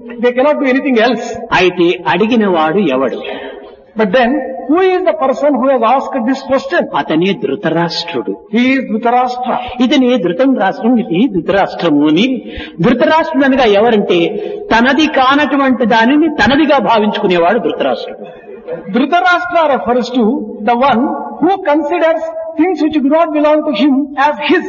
They cannot do anything else. అయితే అడిగిన వాడు ఎవడు But then, who is the person who has asked this question? అతనే ధృతరాష్ట్రుడు He is Dhritarashtra. ఇతని ధృతం రాష్ట్రం ఇది ధృతరాష్ట్రము అని ధృతరాష్ట్రుడు అనగా ఎవరంటే తనది కానటువంటి దానిని తనదిగా భావించుకునేవాడు ధృతరాష్ట్రుడు Dhritarashtra refers to the one who considers things which do not belong to him as his.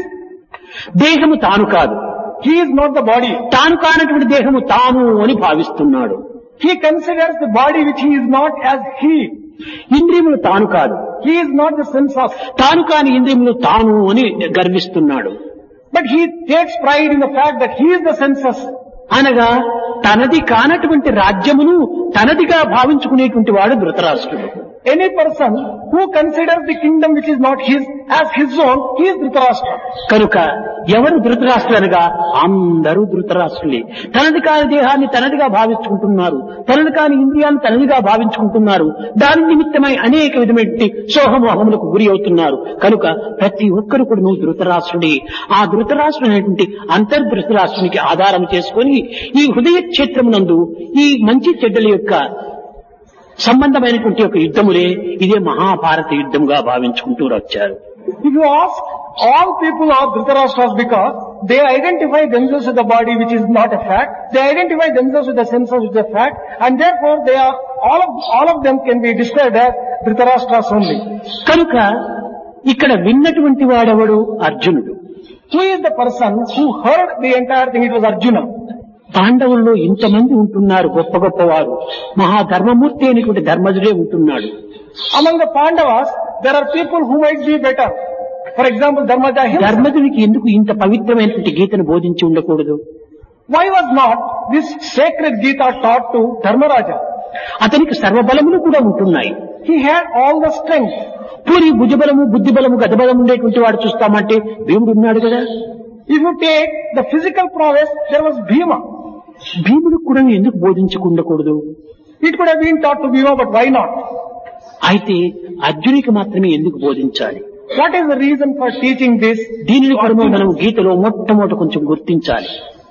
దేహము తాను కాదు He is not the body. తాను కానటువంటి దేహము తాను అని భావిస్తున్నాడు He considers the body which he is not as he. ఇంద్రియములు తాను కాదు He is not the senses. తాను కాని ఇంద్రియములు తాను అని గర్విస్తున్నాడు But he takes pride in the fact that he is the senses. అనగా తనది కానటువంటి రాజ్యమును తనదిగా భావించుకునేటువంటి వాడు ధృతరాష్ట్రుడు Any person who considers the kingdom which is not his as his own, he is Dhritarashtra. కనుక ఎవరు ధృతరాష్ట్రులు అనగా అందరూ ధృతరాష్ట్రులే తనది కాని దేహాన్ని తనదిగా భావించుకుంటున్నారు తనది కాని ఇంద్రియాన్ని తనదిగా భావించుకుంటున్నారు దాని నిమిత్తమై అనేక విధమైన సోహమోహములకు గురి అవుతున్నారు కనుక ప్రతి ఒక్కరు కూడా నువ్వు ధృతరాష్ట్రుడే ఆ ధృతరాష్ట్రుడు అనేటువంటి అంతర్ధృతరాష్ట్రునికి ఆధారం చేసుకొని ఈ హృదయ క్షేత్రమునందు ఈ మంచి చెడ్డల యొక్క సంబంధమైనటువంటి ఒక యుద్ధములే ఇదే మహాభారత యుద్ధంగా భావించుకుంటూ వచ్చారు If you ask, all people are Dhritarashtras because they identify themselves with the body which is not a fact. They identify themselves with the senses which is a fact. And therefore they are, all of, all of them can be described as Dhritarashtras only. కనుక ఇక్కడ విన్నటువంటి వాడెవడు అర్జునుడు Who is the person who heard the entire thing? It was Arjuna. పాండవుల్లో ఇంతమంది ఉంటున్నారు గొప్ప గొప్పవారు మహాధర్మమూర్తి అయినటువంటి ధర్మజుడే ఉంటున్నాడు Among the Pandavas, there are people who might be better. For example, Dharmaja himself. ధర్మజునికి ఎందుకు ఇంత పవిత్రమైనటువంటి గీతను బోధించి ఉండకూడదు Why was not this sacred Gita taught to Dharmaraja? అతనికి సర్వబలములు కూడా ఉంటున్నాయి He had all the strength. Puri భుజబలము బుద్ధిబలము గతబలం ఉండేటువంటి వాడు చూస్తామంటే దేవుడు ఉన్నాడు కదా If you take the physical prowess, there was Bhima. భీముడికి కూడా ఎందుకు బోధించకుండకూడదు It could have been taught to Bhima, but why not? అయితే అర్జునికి మాత్రమే ఎందుకు బోధించాలి What is the reason for teaching this? దీనిని కూడా మనం గీతలో మొట్టమొదట కొంచెం గుర్తించాలి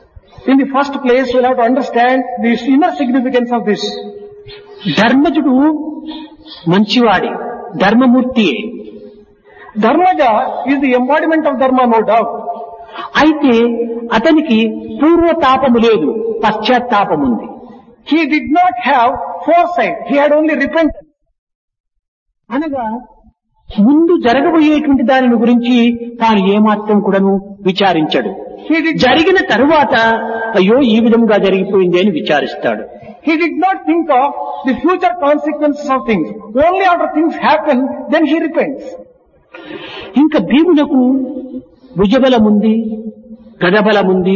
In the first place, we'll have to understand the inner significance of this. ధర్మజుడు మంచివాడే ధర్మమూర్తియే Dharmaja is the embodiment of Dharma, no doubt. అయితే అతనికి పూర్వతాపము లేదు పశ్చాత్తాపం ఉంది He did not have foresight. He had only repentance. అనగా ముందు జరగబోయేటువంటి దానిని గురించి తాను ఏమాత్రం కూడాను విచారించడు He did, జరిగిన తరువాత అయ్యో ఈ విధంగా జరిగిపోయింది అని విచారిస్తాడు he did not think of the future consequences of things. Only after things happen, then he repents. ఇంకా భీమునకు భుజబలముంది గదబలముంది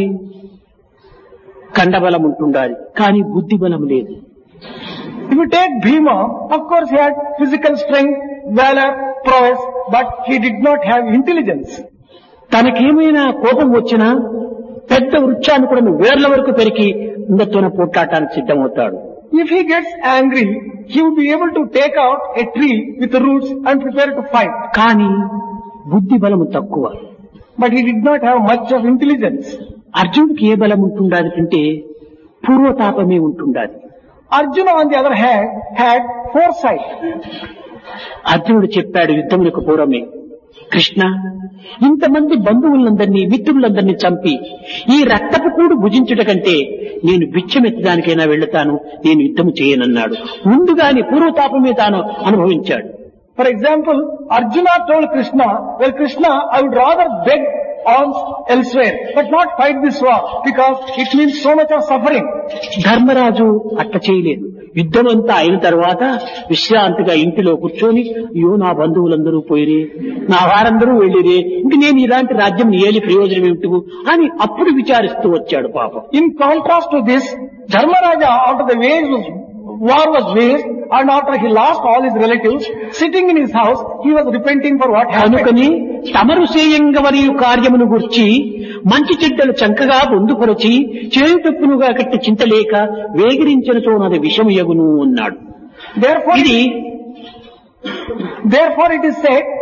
కండబలం ఉంటుండాలి కానీ బుద్ధి బలం లేదు If you take Bhima, of course he had physical strength, valor, prowess, but he did not have intelligence. తనకేమైనా కోపం వచ్చినా పెద్ద వృక్షాన్ని కూడా వేర్ల వరకు పెరిగి ఇందతోనే పోట్లాడటానికి సిద్ధమవుతాడు If he gets angry, he would be able to take out a tree with the roots and prepare to fight. కానీ బుద్ధి బలము తక్కువ But he did not have much of intelligence. అర్జునుడికి ఏ బలం ఉంటుండాలి అంటే పూర్వతాపమే ఉంటుండాలి Arjuna on the other hand had foresight. అర్జునుడు చెప్పాడు యుద్ధములకు పూర్వమే కృష్ణ ఇంతమంది బంధువులందరినీ మిత్రులందరినీ చంపి ఈ రక్తపు కూడు భుజించుట కంటే నేను బిచ్చమెత్తడానికైనా వెళ్తాను నేను యుద్ధము చేయనన్నాడు ముందుగానే పూర్వతాపమే తాను అనుభవించాడు For example, Arjuna told Krishna, well Krishna, I would rather beg alms elsewhere, but not fight this war because it means so much of suffering. Dharmaraju అట్ట చేయలేదు యుద్ధం అంతా అయిన తర్వాత విశ్రాంతిగా ఇంటిలో కూర్చొని అయ్యో నా బంధువులందరూ పోయిరే నా వారందరూ వెళ్ళిరే ఇంక నేను ఇలాంటి రాజ్యం ఏలి ప్రయోజనం ఏమిటి అని అప్పుడు విచారిస్తూ వచ్చాడు పాపం In contrast to this, Dharmaraja after the wage was, war was waged and after he lost all his relatives, sitting in his house, he was repenting for what happened. కనుకని తమరు సేయంగవరియు కార్యమును గుర్చి మంచి చెడ్డలు చంకగా పొందుపరచి చేయుటప్పునుగా కట్టి చింతలేక వేగిరించినతో నది విషమయగును అన్నాడు Therefore, ఇది therefore it is said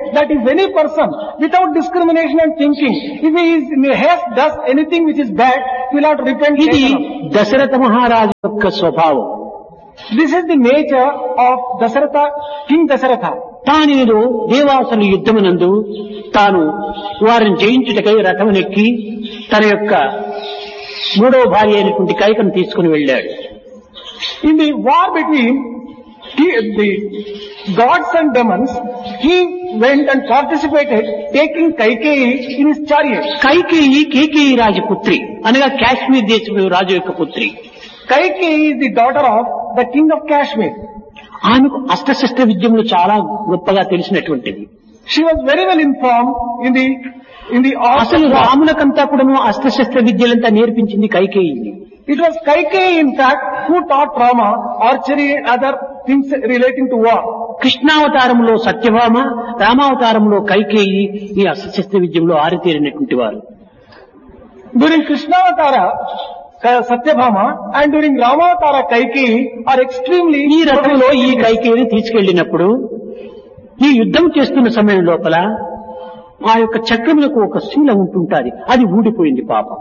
that if any person, without discrimination and thinking, if he is in a haste does anything which is bad, he will not repent ఇది later on. దశరథ మహారాజు యొక్క స్వభావం This is the nature of Dasaratha, King Dasaratha. తానేదో దేవాసుల యుద్ధమునందు తాను వారిని జయించుటకై రథమునెక్కి తన యొక్క మూడవ భార్య అయినటువంటి కైకను తీసుకుని వెళ్ళాడు In the war between the, the gods and demons, he went and participated taking Kaikeyi in his chariot. Kaikeyi కేకేయి రాజపుత్రి అనగా కాశ్మీర్ దేశపు రాజు యొక్క పుత్రి Kaikeyi is the daughter of the king of Kashmir. ఆమెకు అష్టశస్త్ర విద్యములు చాలా గొప్పగా తెలిసినటువంటిది She was very well informed in the in the art అసలు of war. రాములకంతా కూడాను అస్త్రశస్త్ర విద్యలంతా నేర్పించింది కైకేయిని It was Kaikeyi, in fact, who taught Rama archery and other things relating to war. కృష్ణావతారంలో Satyabhama రామావతారంలో Kaikeyi ఈ అస్త్రశస్త్ర విద్యంలో ఆరితేరినటువంటి వారు During Krishnavatara, Ka- Satyabhama, and during Ramavatara, Kaikeyi are extremely ఈ రథంలో ఈ కైకేయిని తీసుకెళ్లినప్పుడు ఈ యుద్ధం చేస్తున్న సమయం లోపల ఆ యొక్క చక్రములకు ఒక శీల ఉంటుంటాది అది ఊడిపోయింది పాపం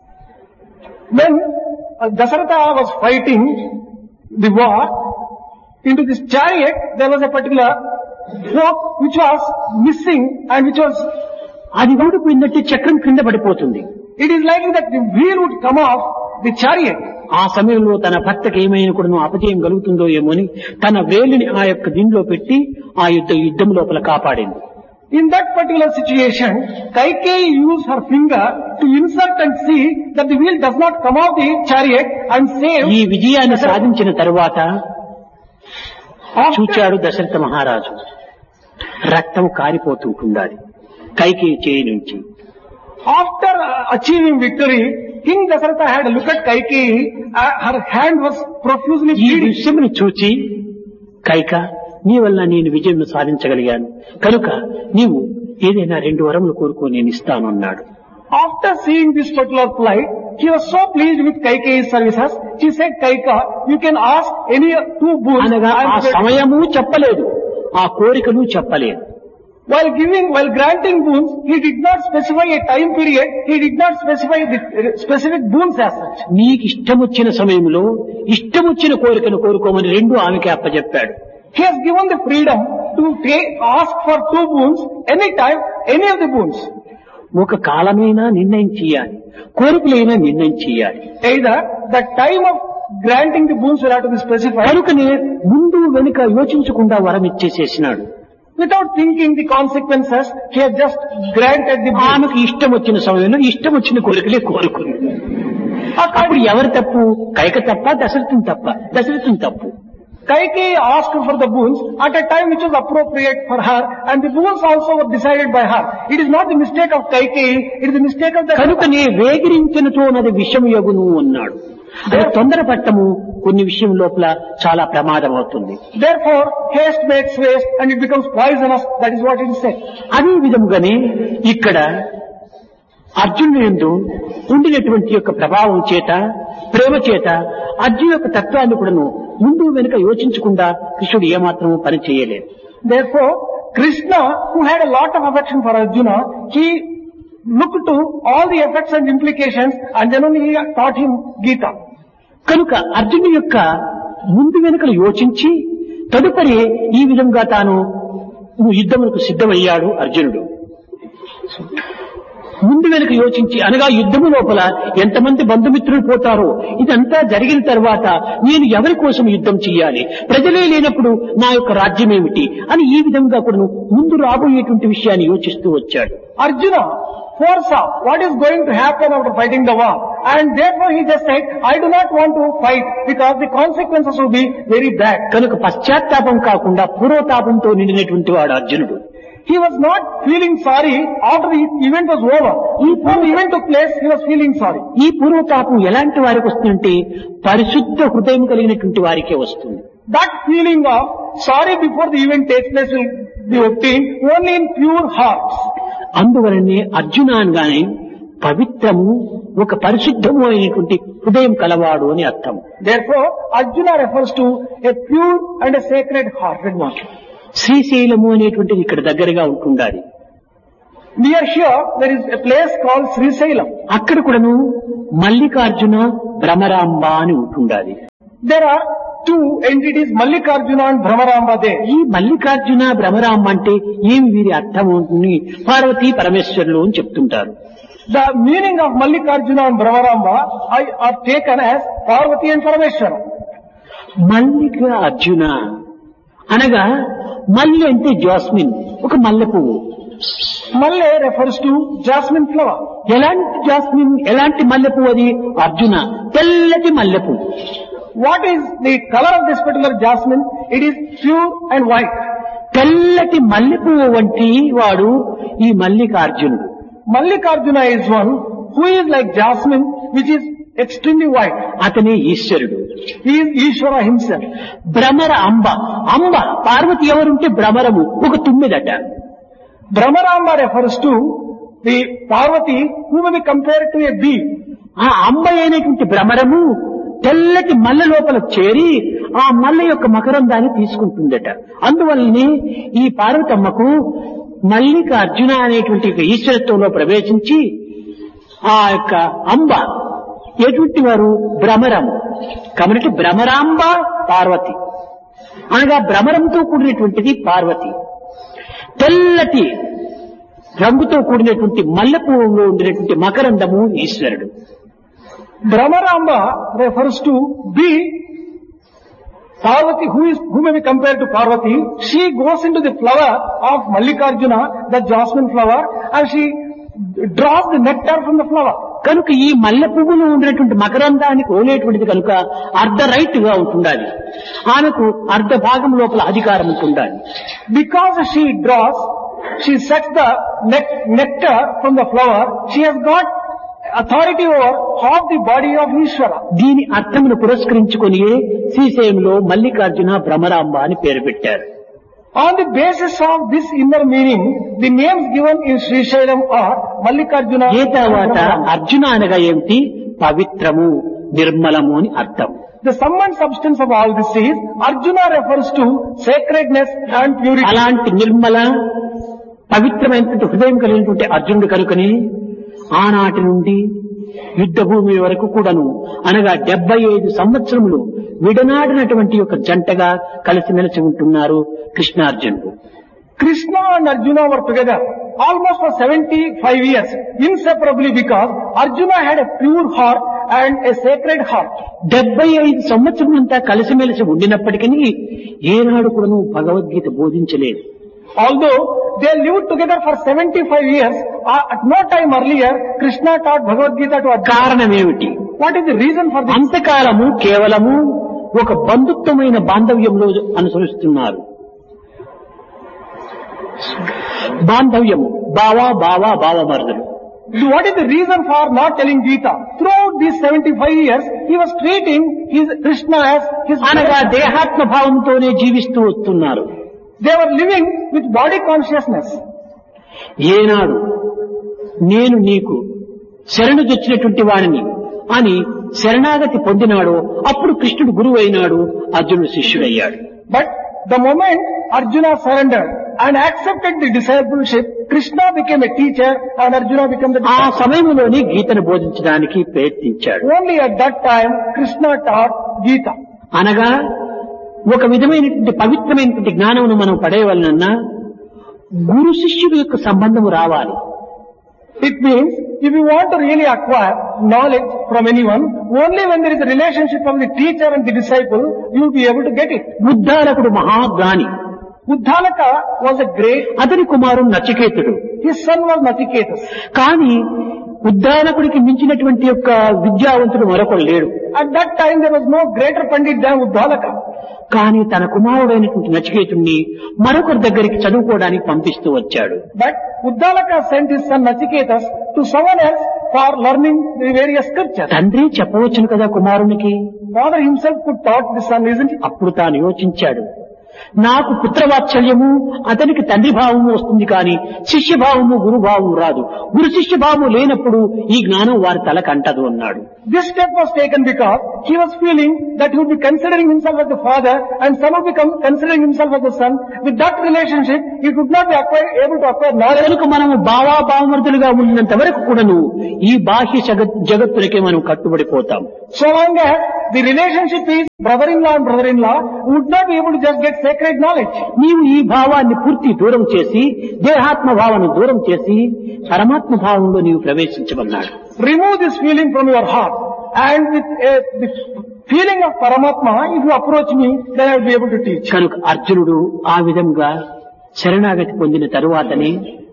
When uh, Dasaratha was fighting the war, into this chariot there was a particular rope which was missing and which was, అది ఊడిపోయిందంటే చక్రం కింద పడిపోతుంది it is likely that the wheel would come off the chariot. ఆ సమయంలో తన భర్తకి ఏమైనా కూడా అపజయం కలుగుతుందో ఏమో అని తన వేలిని ఆ యొక్క దీనిలో పెట్టి ఆ యుద్ధ యుద్ధం లోపల కాపాడింది In that particular situation, Kaikeyi used her finger to insert and see that the wheel does not come off the chariot and save. ఈ విజయాన్ని సాధించిన తరువాత After, చూచాడు దశరథ మహారాజు రక్తం కారిపోతుంటుండాలి కైకి చేయి నుంచి after uh, achieving victory, King Dasaratha had a look at Kaikeyi, uh, her hand was profusely ఈ bleeding. విషయమును చూచి కైక నీ వల్ల నేను విజయం సాధించగలిగాను కనుక నీవు ఏదైనా రెండు వరములు కోరుకో నేను ఇస్తాను అన్నాడు After seeing this particular plight, he was so pleased with Kaikeyi's services, he said, Kaika, you can ask any two boons. అనగా I am ఆ prepared." సమయము చెప్పలేదు ఆ కోరికను చెప్పలేదు While giving, while granting boons, he did not specify a time period, he did not specify the uh, specific boons as such. నీకు ఇష్టం వచ్చిన సమయంలో ఇష్టం వచ్చిన కోరికను కోరుకోమని రెండు ఆమెకి అప్పచెప్పాడు He has given the freedom to take, ask for two boons, anytime, any of the boons. ఒక కాలమైనా నిర్ణయం చేయాలి కోరికలైనా నిర్ణయం చేయాలి Either the time of granting the boons will have to be specified కనుకనే ముందు వెనుక యోచించకుండా వరం ఇచ్చేసేసినాడు without thinking the consequences. He has just granted the boons. ఆమెకు ఇష్టం వచ్చిన సమయంలో ఇష్టం వచ్చిన కోరికలే కోరుకుంది అప్పుడు ఎవరు తప్పు కైక తప్ప దశరథం తప్ప దశరథం తప్పు Kaikeyi asked for the boons at a time which was appropriate for her and the boons also were decided by her. It is not the mistake of Kaikeyi, it is the mistake of the కనుకనే వేగిరించినతో నది విషం యగును అన్నాడు అది తొందరపట్టము కొన్ని విషయం లోపల చాలా ప్రమాదం అవుతుంది Therefore, haste makes waste and it becomes poisonous. That is what it is said. అదే విధముగానే ఇక్కడ అర్జునుడు ఎందు ఉండినటువంటి యొక్క ప్రభావం చేత ప్రేమ చేత అర్జున్ యొక్క తత్వాన్ని కూడాను ముందు వెనుక యోచించకుండా కృష్ణుడు ఏమాత్రము పని చేయలేదు Therefore, Krishna, who had a lot of affection for Arjuna, he looked to all the effects and implications and then only he taught him Gita. కనుక అర్జునుడి యొక్క ముందు వెనుకలు యోచించి తదుపరి ఈ విధంగా తాను యుద్ధములకు సిద్ధమయ్యాడు అర్జునుడు ముందు వెనుక యోచించి అనగా యుద్ధము లోపల ఎంతమంది బంధుమిత్రులు పోతారో ఇదంతా జరిగిన తర్వాత నేను ఎవరి కోసం యుద్ధం చేయాలి ప్రజలే లేనప్పుడు నా యొక్క రాజ్యం ఏమిటి అని ఈ విధంగా కూడా ముందు రాబోయేటువంటి విషయాన్ని యోచిస్తూ వచ్చాడు Arjuna foresaw what is going to happen after fighting the war and therefore he just said, I do not want to fight because the consequences will be very bad. కనుక పశ్చాత్తాపం కాకుండా పూర్వతాపంతో నిండినటువంటి వాడు అర్జునుడు He was not feeling sorry after the event was over. Before the event took place, he was feeling sorry. ఈ పూర్వతాపం ఎలాంటి వారికి వస్తుందంటే పరిశుద్ధ హృదయం కలిగినటువంటి వారికే వస్తుంది That feeling of sorry before the event takes place will be obtained only in pure hearts. అందువలనే అర్జున అనగానే పవిత్రము ఒక పరిశుద్ధము అయినటువంటి హృదయం కలవాడు అని అర్థం Therefore, Arjuna refers to a pure and a sacred hearted one. Srisailam అనేటువంటిది ఇక్కడ దగ్గరగా ఉంటుండాలి Near here, there is a place called Sri Sailam. అక్కడ కూడాను మల్లికార్జున భ్రమరాంబ అని ఉంటుండాలి There are two entities, Mallikarjuna and Brahmaramba there. ఈ మల్లికార్జున భ్రమరాంబ అంటే ఏం వీరి అర్థం ఉంటుంది పార్వతీ పరమేశ్వరులు అని చెప్తుంటారు The meaning of Mallikarjuna and Brahmaramba are, are taken as Parvati and Parameshwara. మల్లిక అర్జున అనగా మల్లి అంటే జాస్మిన్ ఒక మల్లె పువ్వు Malle refers to jasmine flower. ఎలాంటి జాస్మిన్ ఎలాంటి మల్లె పువ్వు అది అర్జున తెల్లటి మల్లె పువ్వు What is the color of this particular jasmine? It is pure and white. తెల్లటి మల్లె పువ్వు వంటి వాడు ఈ మల్లికార్జునుడు Mallikarjuna is one who is like jasmine which is extremely white. అతనే ఈశ్వరుడు He is Ishvara himself. భ్రమర అంబ అంబ పార్వతి ఎవరుంటే భ్రమరము ఒక తుమ్మిదట Brahmaramba refers to the Parvati who may be compared to a bee. ఆ అంబ అయినటువంటి భ్రమరము తెల్లటి మల్లె లోపల చేరి ఆ మల్లె యొక్క మకరందాన్ని తీసుకుంటుందట అందువల్లనే ఈ పార్వతమ్మకు మల్లిక అర్జున అనేటువంటి ఒక ఈశ్వరత్వంలో ప్రవేశించి ఆ యొక్క అంబ ఎటువంటి వారు భ్రమరము కాబట్టి భ్రమరాంబ పార్వతి అనగా భ్రమరంతో కూడినటువంటిది పార్వతి తెల్లటి రంగుతో కూడినటువంటి మల్లె పువ్వులో ఉండినటువంటి మకరందము ఈశ్వరుడు Brahmaramba refers to bee. Parvati, who is who may be compared to Parvati, she goes into the flower of Mallikarjuna, the jasmine flower, and she draws the nectar from the flower. కనుక ఈ మల్లె పువ్వులో ఉండినటువంటి మకరందానికి ఓలేటువంటిది కనుక అర్ధ right గా ఉంటుండాలి ఆమెకు అర్ధ భాగం లోపల అధికారం ఉంటుండాలి Because she draws, she sets the nec- nectar from the flower, she has got authority over half the body of Ishvara. దీని అర్థమును పురస్కరించుకొని శ్రీశైలంలో మల్లికార్జున భ్రమరాంబ అని పేరు పెట్టారు On the basis of this inner meaning, the names given in Sri Shailam are Mallikarjuna. A and తర్వాత Brahmaramba. Arjuna అనగా ఏమిటి పవిత్రము నిర్మలము అని అర్థం The sum and substance of all this is Arjuna refers to sacredness and purity. అలాంటి నిర్మల పవిత్రమైనటువంటి హృదయం కలిగినటువంటి అర్జునుడు కనుకని ఆనాటి నుండి యుద్ధ భూమి వరకు కూడాను అనగా డెబ్బై ఐదు సంవత్సరములు విడనాడినటువంటి ఒక జంటగా కలిసిమెలిసి ఉంటున్నారు కృష్ణార్జునుడు Krishna and Arjuna were together almost for 75 years, inseparably because Arjuna had a pure heart and a sacred heart. డెబ్బై ఐదు సంవత్సరమంతా కలిసిమెలిసి ఉండినప్పటికీ ఏనాడు కూడాను Bhagavad Gita బోధించలేదు Although they lived together for 75 years, uh, at no time earlier, Krishna taught Bhagavad Gita to Arjuna. కారణమేమిటి What is the reason for this? అంతకాలము కేవలము ఒక బంధుత్వమైన బాంధవ్యంలో అనుసరిస్తున్నారు బాంధవ్యము బావా బావా బావమరుదులు What is the reason for not telling Gita? Throughout these 75 years, he was treating his Krishna as his అనగా brother. దేహాత్మ భావంతోనే జీవిస్తూ వస్తున్నారు They were living with body consciousness. ఏనాడు నేను నీకు శరణు తెచ్చినటువంటి వాడిని అని శరణాగతి పొందినాడో అప్పుడు కృష్ణుడు గురువు అయినాడు అర్జునుడు శిష్యుడయ్యాడు But the moment Arjuna surrendered and accepted the discipleship, Krishna became a teacher and Arjuna became the ఆ disciple. సమయంలోనే గీతను బోధించడానికి ప్రయత్నించాడు Only at that time, Krishna taught Gita. అనగా ఒక విధమైనటువంటి పవిత్రమైనటువంటి జ్ఞానమును మనం పడేయవలనన్నా గురు శిష్యుడు యొక్క సంబంధము రావాలి It means if you want to really acquire knowledge from anyone, only when there is a relationship of the teacher and the disciple, you will be able to get it. ఉద్దాలకుడు మహాజ్ఞాని Uddalaka was a great, అతని కుమారుడు నచికేతుడు his son was Nachiketas. కానీ ఉద్దాలకుడికి మించినటువంటి యొక్క విద్యావంతుడు మరొకడు లేడు At that time there was no greater Pandit than Uddalaka. కానీ తన కుమారుడైనటువంటి నచికేతుణ్ణి మరొకరి దగ్గరికి చదువుకోవడానికి పంపిస్తూ వచ్చాడు But Uddalaka sent his son Nachiketas to someone else for learning the various scriptures. తండ్రి చెప్పవచ్చును కదా కుమారునికి Father himself could taught the son, isn't it? అప్పుడు తాను యోచించాడు నాకు పుత్రవాత్సల్యము అతనికి తండ్రి భావము వస్తుంది కానీ శిష్య భావము గురుభావము రాదు గురు శిష్య భావము లేనప్పుడు ఈ జ్ఞానం వారి తలకంటదు అన్నాడు This step was taken because he was feeling that he would be considering himself as the father and son would become considering himself as the son. With that relationship, he could not be acquire, able to acquire knowledge. కనుక మనము బావా బావమరుదులుగా ఉన్నంత వరకు కూడాను ఈ బాహ్య జగత్ జగత్తులకే మనం కట్టుబడిపోతాం So long as the relationship is brother-in-law and brother-in-law, we would not be able to just get sacred knowledge. నీవు ఈ భావాన్ని పూర్తి దూరం చేసి దేహాత్మ భావాన్ని దూరం చేసి పరమాత్మ భావంలో నీవు ప్రవేశించమన్నాడు Remove this feeling from your heart. And with a, the feeling of Paramatma, if you approach me, then I will be able to teach. కనుక అర్జునుడు ఆ విధంగా శరణాగతి పొందిన తరువాతనే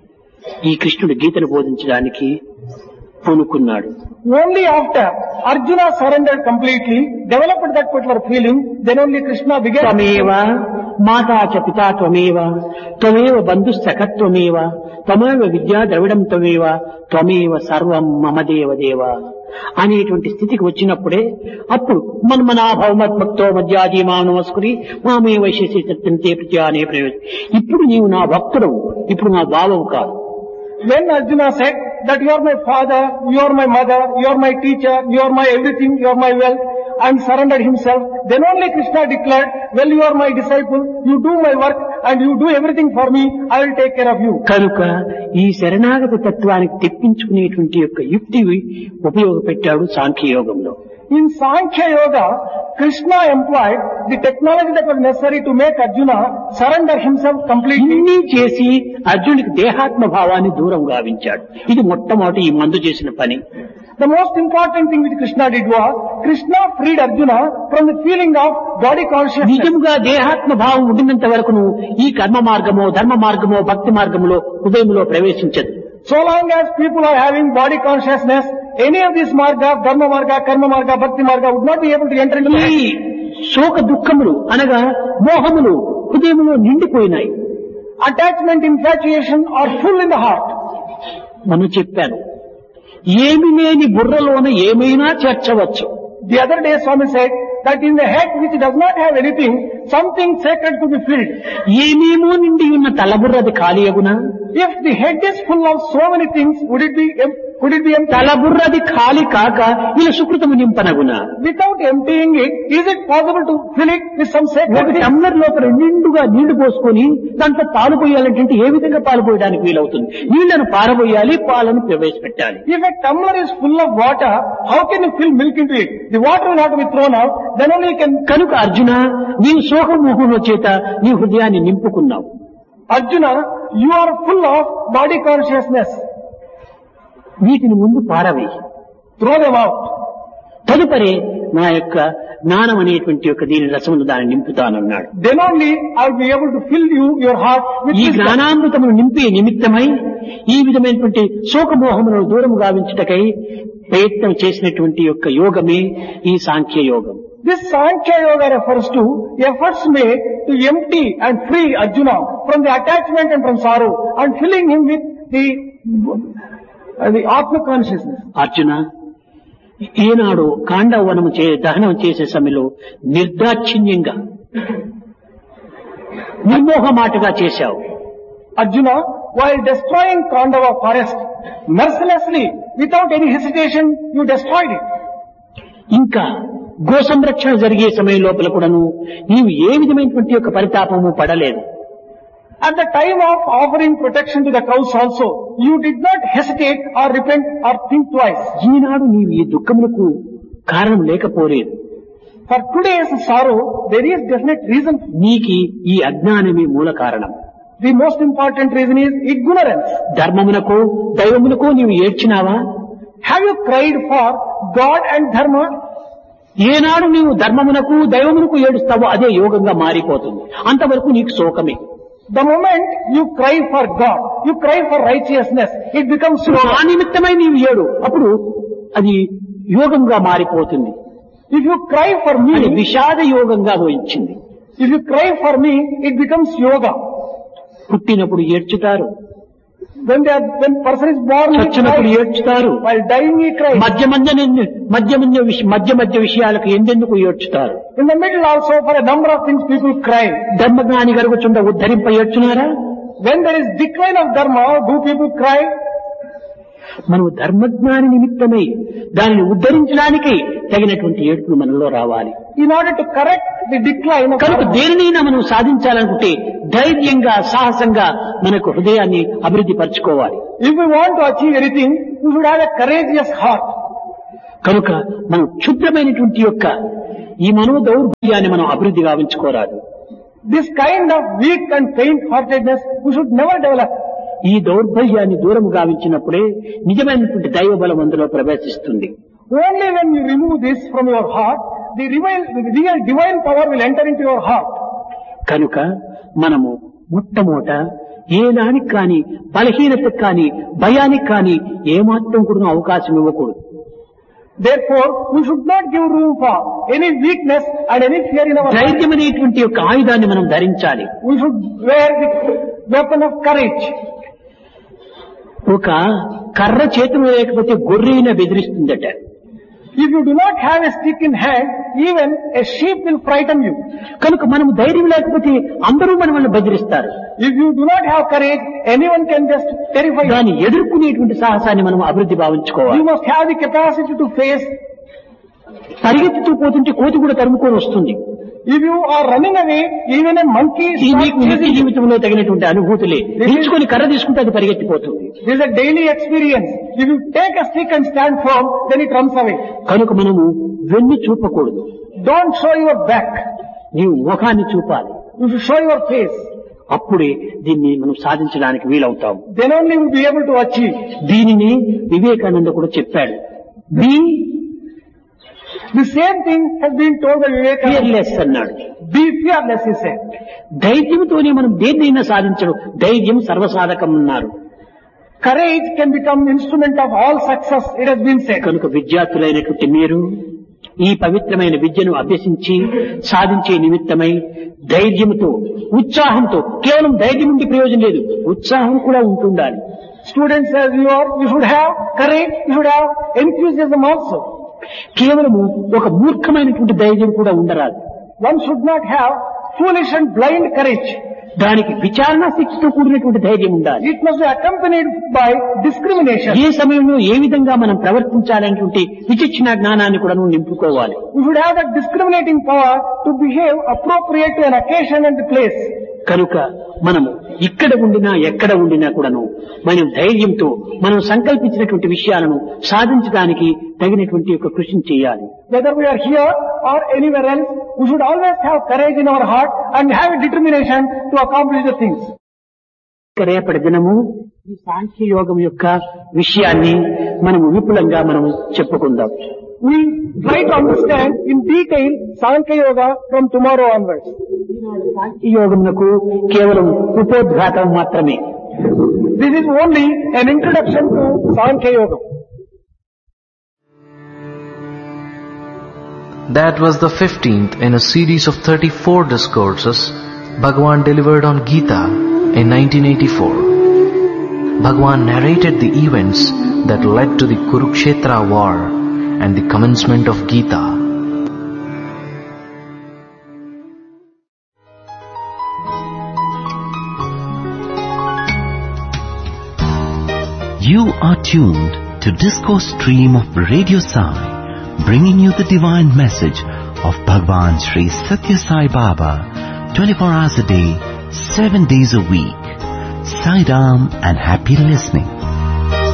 ఈ కృష్ణుడు గీతను బోధించడానికి పూనుకున్నాడు Only after Arjuna surrendered completely, developed that particular feeling, then only Krishna began. త్వమేవ మాతా చ పితా త్వమేవ త్వమేవ బంధు సఖత్వమేవ త్వమేవ విద్యా ద్రవిడం త్వమేవ త్వమేవ సర్వం మమ దేవ దేవ అనేటువంటి స్థితికి వచ్చినప్పుడే అప్పుడు మన్మనాభవమత్మక్తో మధ్యాజీ మాం నమస్కురి మామే వైశేషి సత్యంతే ప్రత్యా అనే ప్రయోజనం ఇప్పుడు నీవు నా భక్తుడవు ఇప్పుడు నా భావవు కాదు When Arjuna said that you are my father, you are my mother, you are my teacher, you are my everything, you are my wealth, and surrendered himself, then only Krishna declared, well you are my disciple, you do my work, and you do everything for me, I will take care of you. కనుక ఈ శరణాగతి తత్వానికి తెప్పించుకునేటువంటి యొక్క యుక్తి ఉపయోగపెట్టాడు సాంఖ్యయోగంలో In Sankhya Yoga, Krishna employed the technology that was necessary to make Arjuna surrender himself completely. ఇన్ని చేసి అర్జునుడికి దేహాత్మ భావాన్ని దూరం గావించాడు ఇది మొట్టమొదటి ఈ మందు చేసిన పని The most important thing which Krishna did was, Krishna freed Arjuna from the feeling of body consciousness. నిజంగా దేహాత్మ భావం ఉండినంత వరకును ఈ కర్మ మార్గమో ధర్మ మార్గమో భక్తి మార్గములో హృదయంలో ప్రవేశించదు So long as people are having body consciousness, any of these marga, dharma marga, karma marga, bhakti marga would not be able to enter into ఈ life. శోక దుఃఖములు అనగా మోహములు హృదయంలో నిండిపోయినాయి Attachment, infatuation are full in the heart. మనం చెప్పాను ఏమి లేని బుర్రలోన ఏమైనా చేర్చవచ్చు The other day Swami said that in the head which does not have anything, something sacred could be filled. ఏమేమో నిండి ఉన్న తలబుర్రది ఖాళీ అగునా If the head is full of so many things, would it be, em- could it be empty? తలబుర్రది ఖాళీ కాక ఇలా సుకృతము నింపనగునా Without emptying it, is it possible to fill it with some sacred ఒక things? టమ్లర్ లోపల నిండుగా నీళ్లు పోసుకొని దాంట్లో పాలు పోయాలంటే ఏ విధంగా పాలు పోయడానికి వీలవుతుంది నీళ్లను పారబోయాలి పాలను ప్రవేశపెట్టాలి If a tumbler is full of water, how can you fill milk into it? The water will have to be thrown out, then only you can... కనుక అర్జున నీవు శోకమోహంలో చేత నీ హృదయాన్ని నింపుకున్నావు Arjuna, you are full of body consciousness. వీటిని ముందు పారవేయి Throw them out. తదుపరి నా యొక్క జ్ఞానం అనేటువంటి యొక్క దీని రసమును దాన్ని నింపుతానన్నాడు Then only I will be able to fill you, your heart with ఈ wisdom. జ్ఞానామృతమును నింపే నిమిత్తమై ఈ విధమైనటువంటి శోకమోహములను దూరం గావించుటకై ప్రయత్నం చేసినటువంటి యొక్క యోగమే ఈ సాంఖ్య యోగం This Sankhya Yoga refers to efforts made to empty and free Arjuna from the attachment and from sorrow and filling him with the, uh, the Atma consciousness. Arjuna ఈనాడు కాండవనము చే దహనం చేసే సమయంలో నిర్దాక్షిణ్యంగా నిర్మోహమాటగా చేశావు Arjuna, while destroying Kandava forest, mercilessly, without any hesitation, you destroyed it. ఇంకా గో సంరక్షణ జరిగే సమయం లోపల కూడాను నీవు ఏ విధమైనటువంటి యొక్క పరితాపము పడలేదు At the time of offering protection to the cows also, you did not hesitate or repent or think twice. ఈనాడు నీవు ఈ దుఃఖములకు కారణం లేకపోలేదు For today's sorrow, there is definite reason. నీకి ఈ అజ్ఞానమే మూల కారణం The most important reason is ignorance. ధర్మమునకు దైవమునకు నీవు ఏడ్చినావా Have you cried for God and Dharma? ఏనాడు నీవు ధర్మమునకు దైవమునకు ఏడుస్తావో అదే యోగంగా మారిపోతుంది అంతవరకు నీకు శోకమే The moment you cry for God, you cry for righteousness, it becomes ఆ yoga. నిమిత్తమై నీవు ఏడు అప్పుడు అది యోగంగా మారిపోతుంది If you cry for అది me, విషాద యోగంగా వచ్చింది if you cry for me, it becomes yoga. పుట్టినప్పుడు ఏడ్చుతారు When they are, when person is born, he చచ్చినప్పుడు cries. ఏడ్చుతారు While dying, he cries. మధ్య మధ్య మధ్య మధ్య విష- మధ్య మధ్య విషయాలకు ఎందెందుకు ఏడ్చుతారు In the middle also, for a number of things, people cry. ధర్మజ్ఞాని గరుగుచుండ ఉద్ధరింప ఏడ్చున్నారా When there is decline of dharma, do people cry? మనం ధర్మజ్ఞాని నిమిత్తమై దానిని ఉద్ధరించడానికి తగినటువంటి ఏడుపులు మనలో రావాలి In order to correct the decline of కనుక dharma, దేనినైనా మనం సాధించాలనుకుంటే ధైర్యంగా సాహసంగా మనకు హృదయాన్ని అభివృద్ధి పరచుకోవాలి if we want to achieve anything, we should have a courageous heart. కనుక మనం క్షుద్రమైనటువంటి యొక్క ఈ మనో దౌర్బల్యాన్ని మనం అభివృద్ధి గావించుకోరాదు This kind of weak and faint-heartedness, we should never develop. ఈ దౌర్బల్యాన్ని దూరము గావించినప్పుడే నిజమైనటువంటి దైవ బలం అందులో ప్రవేశిస్తుంది Only when you remove this from your heart, the real, the real divine power will enter into your heart. కనుక మనము మొట్టమొదట ఏ దానికి కానీ బలహీనతకు కానీ భయానికి కానీ ఏమాత్రం కూడా అవకాశం ఇవ్వకూడదు Therefore, we should not give room for any weakness and any fear in our heart. ధైర్యం అనేటువంటి యొక్క ఆయుధాన్ని మనం ధరించాలి We should wear the weapon of courage. ఒక కర్ర చేతిలో లేకపోతే గొర్రెన బెదిరిస్తుందట If you do not have a stick in hand, even a sheep will frighten you. కనుక మనం ధైర్యం లేకపోతే అందరూ మన వల్ల బెదిరిస్తారు If you do not have courage, anyone can just terrify you. దాన్ని ఎదుర్కొనేటువంటి సాహసాన్ని మనం అభివృద్ధి భావించుకోవాలి You must have the capacity to face. పరిగెత్తుతూ పోతుంటే కోతి కూడా తరుముకొని వస్తుంది If you are running away, even a monkey ఈ starts మీకు నిత్య chasing you. జీవితంలో తగినటువంటి అనుభూతులే నిల్చుకొని కర్ర తీసుకుంటే అది పరిగెత్తిపోతుంది This is a daily experience. If you take a stick and stand firm, then it runs away. కనుక మనము వెన్ను చూపకూడదు Don't show your back. నీవు ముఖాన్ని చూపాలి You should show your face. అప్పుడే దీన్ని మనం సాధించడానికి వీలవుతాం Then only you will be able to achieve. దీనిని వివేకానంద కూడా చెప్పాడు be The same thing has been told by Vivekananda. Fearless అన్నాడు Be fearless, he said. ధైర్యంతోనే మనం దేన్నైనా సాధించడం ధైర్యం సర్వసాధకం అన్నారు Courage can become instrument of all success, it has been said. కనుక విద్యార్థులైనటువంటి మీరు ఈ పవిత్రమైన విద్యను అభ్యసించి సాధించే నిమిత్తమై ధైర్యంతో ఉత్సాహంతో కేవలం ధైర్యం ఉండి ప్రయోజనం లేదు ఉత్సాహం కూడా ఉంటుండాలి Students as you are, you should have courage, you should have enthusiasm also. కేవలము ఒక మూర్ఖమైనటువంటి ధైర్యం కూడా ఉండరాదు One should not have foolish and blind courage. దానికి విచారణ శక్తితో కూడినటువంటి ధైర్యం ఉండాలి It must be accompanied by discrimination. ఏ సమయంలో ఏ విధంగా మనం ప్రవర్తించాలనేటువంటి విచక్షణ జ్ఞానాన్ని కూడా నింపుకోవాలి You should have that discriminating power to behave appropriate to an occasion and place. కనుక మనము ఇక్కడ ఉండినా ఎక్కడ ఉండినా కూడాను మనం ధైర్యంతో మనం సంకల్పించినటువంటి విషయాలను సాధించడానికి తగినటువంటి యొక్క కృషిని చేయాలి Whether we are here or anywhere else, we should always have courage in our heart and have a determination to accomplish the things. ఇక రేపటి దినము ఈ సాంఖ్య యోగం యొక్క విషయాన్ని మనము విపులంగా మనం చెప్పుకుందాం We try to understand in detail Sankhya Yoga from tomorrow onwards. సాంఖ్య యోగమునకు కేవలం ఉపోద్ఘాతం మాత్రమే This is only an introduction to Sankhya Yoga. That was the 15th in a series of 34 discourses Bhagwan delivered on Gita in 1984. Bhagwan narrated the events that led to the Kurukshetra war and the commencement of Gita. You are tuned to Discourse Stream of Radio Sai, bringing you the divine message of Bhagwan Sri Satya Sai Baba, 24 hours a day, 7 days a week. Sai Ram and happy listening.